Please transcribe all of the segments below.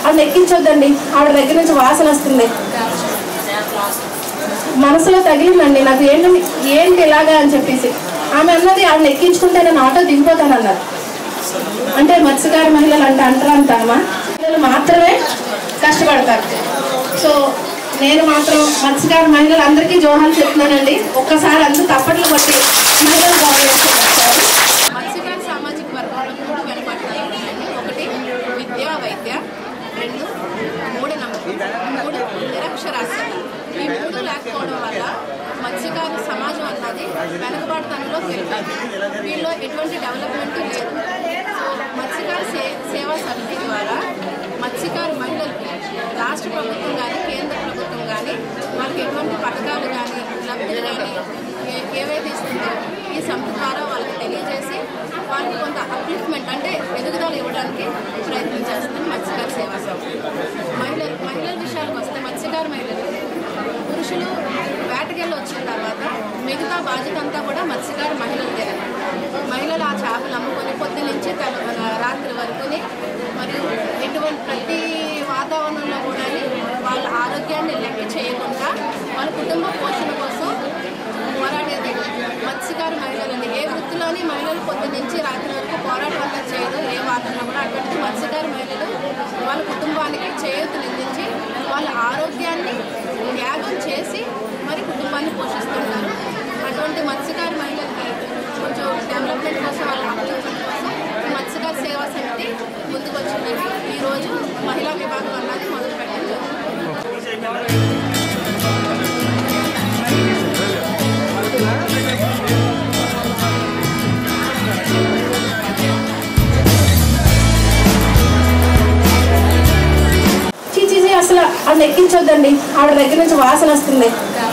ఆవిడ ఎక్కించొద్దండి ఆవిడ దగ్గర నుంచి వాసన వస్తుంది మనసులో తగిలిందండి నాకు ఏంటి ఏంటి ఇలాగా అని చెప్పేసి ఆమె అన్నది ఆవిడ ఎక్కించుకుంటే నేను ఆటో దిగిపోతాను అన్నారు అంటే మత్స్యకార మహిళలు అంటే అంటారంటామా మహిళలు మాత్రమే కష్టపడతారు సో నేను మాత్రం మత్స్యకార మహిళలు అందరికీ జోహాలు చెప్తున్నానండి ఒక్కసారి అందరూ తప్పట్లు కొట్టి మహిళలు గౌరవించారు మత్స్యకార సామాజిక వర్గాల్లో మూడు వెనుకబడతాయి ఉన్నాయండి ఒకటి విద్య వైద్య రెండు మూఢనమ్మకం మూడు నిరక్షరాస్యత ఈ మూడు లేకపోవడం వల్ల మత్స్యకార సమాజం అన్నది వెనుకబడతనంలో పెరిగింది వీళ్ళలో ఎటువంటి డెవలప్మెంట్ లేదు సో మత్స్యకార సే సేవా సమితి ద్వారా మత్స్యకార మహిళలకి రాష్ట్ర ప్రభుత్వం కానీ కేంద్ర ప్రభుత్వం కానీ వాళ్ళకి ఎటువంటి పథకాలు కానీ లబ్ధులు కానీ ఏ- ఏవైతే ఇస్తుందో ఈ సంస్థ ద్వారా వాళ్ళకి తెలియజేసి వాళ్ళకి కొంత అప్లిఫ్ట్మెంట్ అంటే ఎదుగుదల ఇవ్వడానికి ప్రయత్నం చేస్తుంది మత్స్యకార సేవా సంస్థ మహిళలు మహిళల విషయానికి వస్తే మత్స్యకార మహిళలు పురుషులు వేటకెళ్ళి వచ్చిన తర్వాత మిగతా బాధ్యత అంతా కూడా మత్స్యకార మహిళలదే మహిళలు ఆ చేపలు అమ్ముకొని పొద్దు నుంచి తెల్ల రాత్రి వరకుని మరియు ఎటువంటి ప్రతి వాతావరణంలో కూడా వాళ్ళ ఆరోగ్యాన్ని లెక్క చేయకుండా వాళ్ళ కుటుంబ పోషణ కోసం పోరాడేది మత్స్యకార మహిళలండి ఏ వృత్తిలోని మహిళలు పొద్దు నుంచి రాత్రి వరకు పోరాటం అంతా చేయదు ఏ వాతావరణం కూడా అటువంటి మత్స్యకార మహిళలు వాళ్ళ కుటుంబానికి చేయూతనిందించి వాళ్ళ ఆరోగ్యాన్ని త్యాగం చేసి మరి కుటుంబాన్ని పోషిస్తుంటారు అటువంటి మత్స్యకార మహిళలకి కొంచెం డెవలప్మెంట్ కోసం వాళ్ళ అభివృద్ధి కోసం ఈ మత్స్యకార సేవా సమితి ముందుకు వచ్చిందండి ఈరోజు మహిళా విభాగం అన్నది మొదలు పెట్టింది చీచీచి అసలు ఆవిడ ఎక్కించొద్దండి ఆవిడ దగ్గర నుంచి వాసన వస్తుంది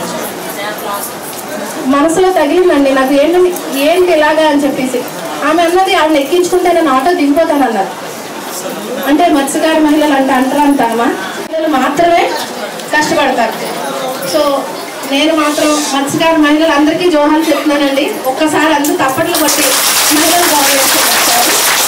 మనసులో తగిలిందండి నాకు ఏంటి ఏంటి ఇలాగా అని చెప్పేసి ఆమె అన్నది ఆవిడ ఎక్కించుకుంటే నేను ఆటో దిగిపోతాను అన్నారు అంటే మత్స్యకార మహిళలు అంటే అంటారంటామా మహిళలు మాత్రమే కష్టపడతారు సో నేను మాత్రం మత్స్యకార మహిళలు అందరికీ జోహాలు చెప్తున్నానండి ఒక్కసారి అందరూ తప్పట్లు కొట్టి మహిళలు గౌరవించారు